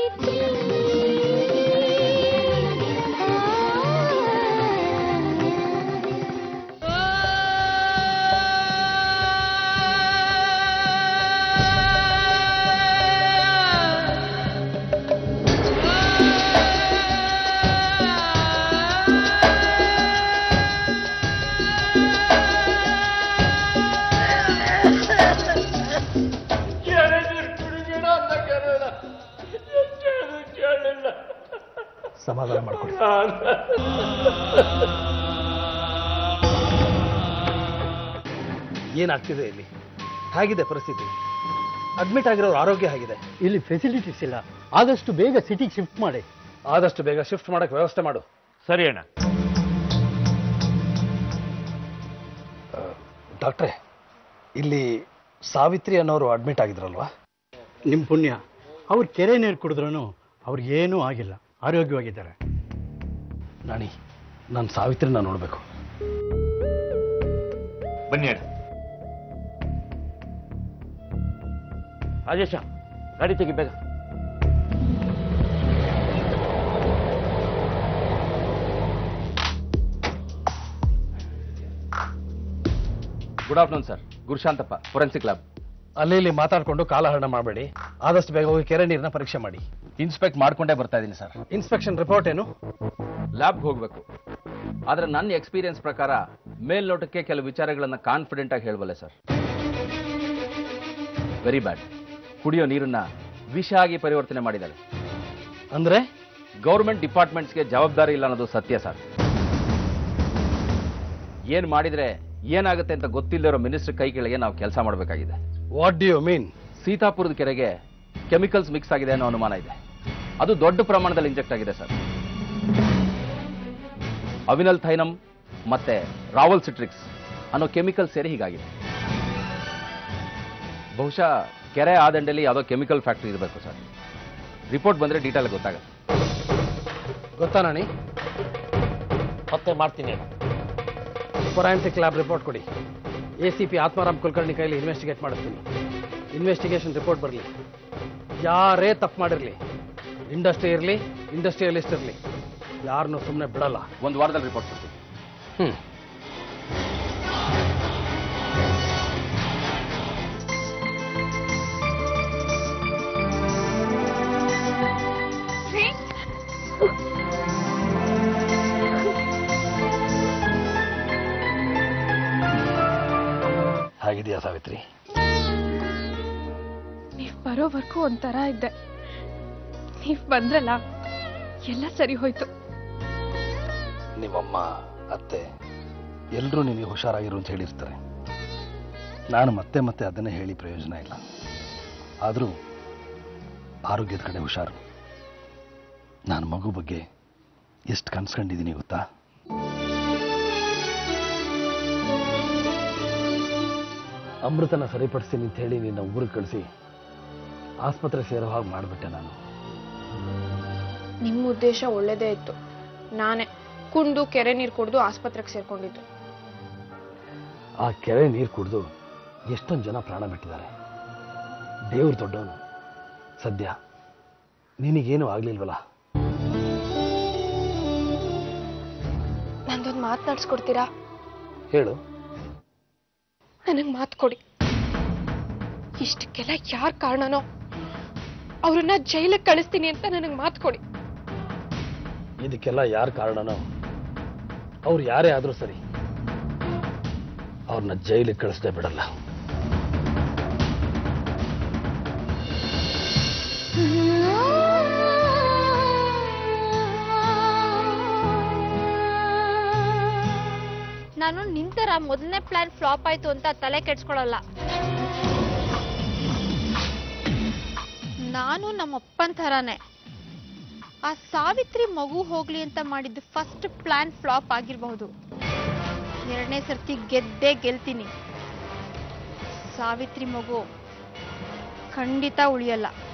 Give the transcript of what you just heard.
ಸಮಾಧಾನ ಮಾಡ್ಕೊಳ್ಳಿ ಏನಾಗ್ತಿದೆ ಇಲ್ಲಿ ಹೇಗಿದೆ ಪರಿಸ್ಥಿತಿ ಅಡ್ಮಿಟ್ ಆಗಿರೋರ ಆರೋಗ್ಯ ಹೇಗಿದೆ ಇಲ್ಲಿ ಫೆಸಿಲಿಟೀಸ್ ಇಲ್ಲ ಆದಷ್ಟು ಬೇಗ ಸಿಟಿಗೆ ಶಿಫ್ಟ್ ಮಾಡಿ ಆದಷ್ಟು ಬೇಗ ಶಿಫ್ಟ್ ಮಾಡಕ್ಕೆ ವ್ಯವಸ್ಥೆ ಮಾಡು ಸರಿ ಅಣ್ಣ ಡಾಕ್ಟ್ರೇ ಇಲ್ಲಿ ಸಾವಿತ್ರಿ ಅನ್ನೋರು ಅಡ್ಮಿಟ್ ಆಗಿದ್ರಲ್ವಾ ನಿಮ್ಮ ಪುಣ್ಯ ಅವ್ರು ಕೆರೆ ನೀರು ಕುಡಿದ್ರೂ ಅವ್ರಿಗೇನೂ ಆಗಿಲ್ಲ ಆರೋಗ್ಯವಾಗಿದ್ದಾರೆ ನಾಣಿ ನಾನು ಸಾವಿತ್ರಿನ ನೋಡಬೇಕು ಬನ್ನಿ ಅಣ್ಣ ರಾಜೇಶ ಗಾಡಿ ತೆಗಿ ಬೇಗ good afternoon sir Gurushanthappa forensic lab ಅಲ್ಲಿ ಇಲ್ಲಿ ಮಾತಾಡ್ಕೊಂಡು ಕಾಲಹರಣ ಮಾಡಬೇಡಿ ಆದಷ್ಟು ಬೇಗ ಹೋಗಿ ಕೆರೆ ನೀರನ್ನ ಪರೀಕ್ಷೆ ಮಾಡಿ ಇನ್ಸ್ಪೆಕ್ಟ್ ಮಾಡ್ಕೊಂಡೇ ಬರ್ತಾ ಇದ್ದೀನಿ ಸರ್ ಇನ್ಸ್ಪೆಕ್ಷನ್ ರಿಪೋರ್ಟ್ ಏನು ಲ್ಯಾಬ್ಗೆ ಹೋಗಬೇಕು ಆದರೆ ನನ್ನ ಎಕ್ಸ್ಪೀರಿಯನ್ಸ್ ಪ್ರಕಾರ ಮೇಲ್ನೋಟಕ್ಕೆ ಕೆಲವು ವಿಚಾರಗಳನ್ನ ಕಾನ್ಫಿಡೆಂಟ್ ಆಗಿ ಹೇಳಬಲ್ಲೆ ಸರ್ ವೆರಿ ಬ್ಯಾಡ್ ಕುಡಿಯೋ ನೀರನ್ನ ವಿಷ ಆಗಿ ಪರಿವರ್ತನೆ ಮಾಡಿದ್ದಾರೆ ಅಂದ್ರೆ ಗೌರ್ಮೆಂಟ್ ಡಿಪಾರ್ಟ್ಮೆಂಟ್ಸ್ಗೆ ಜವಾಬ್ದಾರಿ ಇಲ್ಲ ಅನ್ನೋದು ಸತ್ಯ ಸರ್ ಏನ್ ಮಾಡಿದ್ರೆ ಏನಾಗುತ್ತೆ ಅಂತ ಗೊತ್ತಿಲ್ಲದಿರೋ ಮಿನಿಸ್ಟರ್ ಕೈ ಕೆಳಗೆ ನಾವು ಕೆಲಸ ಮಾಡಬೇಕಾಗಿದೆ ವಾಟ್ ಡು ಯು ಮೀನ್ ಸೀತಾಪುರದ ಕೆರೆಗೆ ಕೆಮಿಕಲ್ಸ್ ಮಿಕ್ಸ್ ಆಗಿದೆ ಅನ್ನೋ ಅನುಮಾನ ಇದೆ ಅದು ದೊಡ್ಡ ಪ್ರಮಾಣದಲ್ಲಿ ಇಂಜೆಕ್ಟ್ ಆಗಿದೆ ಸರ್ ಅವಿನಲ್ ಥೈನಮ್ ಮತ್ತೆ ರಾವಲ್ ಸಿಟ್ರಿಕ್ಸ್ ಅನ್ನೋ ಕೆಮಿಕಲ್ ಸೇರಿ ಹೀಗಾಗಿದೆ ಬಹುಶಃ ಕೆರೆ ಆದಂಡೆಯಲ್ಲಿ ಯಾವುದೋ ಕೆಮಿಕಲ್ ಫ್ಯಾಕ್ಟ್ರಿ ಇರಬೇಕು ಸರ್ ರಿಪೋರ್ಟ್ ಬಂದ್ರೆ ಡೀಟೇಲ್ ಗೊತ್ತಾಗುತ್ತೆ ಗೊತ್ತಾ ನಾಣಿ ಮತ್ತೆ ಮಾಡ್ತೀನಿ ಅಣ್ಣ ಫೊರೆನ್ಸಿಕ್ ಲ್ಯಾಬ್ ರಿಪೋರ್ಟ್ ಕೊಡಿ A C P Atmaram Kulkarni ಕೈಲಿ ಇನ್ವೆಸ್ಟಿಗೇಟ್ ಮಾಡಿಸ್ತೀನಿ ಇನ್ವೆಸ್ಟಿಗೇಷನ್ ರಿಪೋರ್ಟ್ ಬರಲಿ ಯಾರೇ ತಪ್ಪು ಮಾಡಿರಲಿ ಇಂಡಸ್ಟ್ರಿ ಇರಲಿ ಇಂಡಸ್ಟ್ರಿಯಲಿಸ್ಟ್ ಇರಲಿ ಯಾರನ್ನೂ ಸುಮ್ಮನೆ ಬಿಡಲ್ಲ ಒಂದು ವಾರದಲ್ಲಿ ರಿಪೋರ್ಟ್ ಕೊಡ್ತೀನಿ ಹ್ಮ್ ಹೇಗಿದೆಯಾ ಸಾವಿತ್ರಿ ನೀವ್ ಬರೋವರೆಗೂ ಒಂಥರ ಇದ್ದೆ ನೀವ್ ಬಂದ್ರಲ್ಲ ಎಲ್ಲ ಸರಿ ಹೋಯ್ತು ನಿಮ್ಮಮ್ಮ ಅತ್ತೆ ಎಲ್ಲರೂ ನಿನಗೆ ಹುಷಾರಾಗಿರು ಅಂತ ಹೇಳಿರ್ತಾರೆ ನಾನು ಮತ್ತೆ ಮತ್ತೆ ಅದನ್ನೇ ಹೇಳಿ ಪ್ರಯೋಜನ ಇಲ್ಲ ಆದರೂ ಆರೋಗ್ಯದ ಕಡೆ ಹುಷಾರು ನಾನು ಮಗು ಬಗ್ಗೆ ಎಷ್ಟು ಕನ್ಸ್ಕೊಂಡಿದ್ದೀನಿ ಗೊತ್ತಾ ಅಮೃತನ ಸರಿಪಡಿಸ್ತೀನಿ ಅಂತ ಹೇಳಿ ನಿನ್ನ ಊರಿಗೆ ಕಳಿಸಿ ಆಸ್ಪತ್ರೆ ಸೇರೋ ಹಾಗೆ ಮಾಡಿಬಿಟ್ಟೆ ನಾನು ನಿಮ್ಮ ಉದ್ದೇಶ ಒಳ್ಳೇದೇ ಇತ್ತು ನಾನೇ ಕುಂಡು ಕೆರೆ ನೀರು ಕುಡ್ದು ಆಸ್ಪತ್ರೆಗೆ ಸೇರ್ಕೊಂಡಿದ್ದು ಆ ಕೆರೆ ನೀರು ಕುಡಿದು ಎಷ್ಟೊಂದು ಜನ ಪ್ರಾಣ ಬಿಟ್ಟಿದ್ದಾರೆ ದೇವ್ರು ದೊಡ್ಡವನು ಸದ್ಯ ನಿನಗೇನು ಆಗ್ಲಿಲ್ವಲ್ಲ ನಂದೊಂದು ಮಾತನಾಡ್ಸ್ಕೊಡ್ತೀರಾ ಹೇಳು ನನಗೆ ಮಾತು ಕೊಡಿ ಇಷ್ಟಕ್ಕೆಲ್ಲ ಯಾರ್ ಕಾರಣನೋ ಅವ್ರನ್ನ ಜೈಲಿಗೆ ಕಳಿಸ್ತೀನಿ ಅಂತ ನನಗೆ ಮಾತು ಕೊಡಿ ಇದಕ್ಕೆಲ್ಲ ಯಾರು ಕಾರಣನೋ ಅವ್ರು ಯಾರೇ ಆದರೂ ಸರಿ ಅವ್ರನ್ನ ಜೈಲಿಗೆ ಕಳಿಸ್ದೆ ಬಿಡಲ್ಲ ನಾನು ನಿಂತರ ಮೊದಲನೇ ಪ್ಲಾನ್ ಫ್ಲಾಪ್ ಆಯ್ತು ಅಂತ ತಲೆ ಕೆಡ್ಸ್ಕೊಳಲ್ಲ ನಾನು ನಮ್ಮ ಅಪ್ಪನ ಥರಾನೇ ಆ ಸಾವಿತ್ರಿ ಮಗು ಹೋಗ್ಲಿ ಅಂತ ಮಾಡಿದ್ದು ಫಸ್ಟ್ ಪ್ಲಾನ್ ಫ್ಲಾಪ್ ಆಗಿರಬಹುದು ಎರಡನೇ ಸರ್ತಿ ಗೆದ್ದೇ ಗೆಲ್ತೀನಿ ಸಾವಿತ್ರಿ ಮಗು ಖಂಡಿತ ಉಳಿಯಲ್ಲ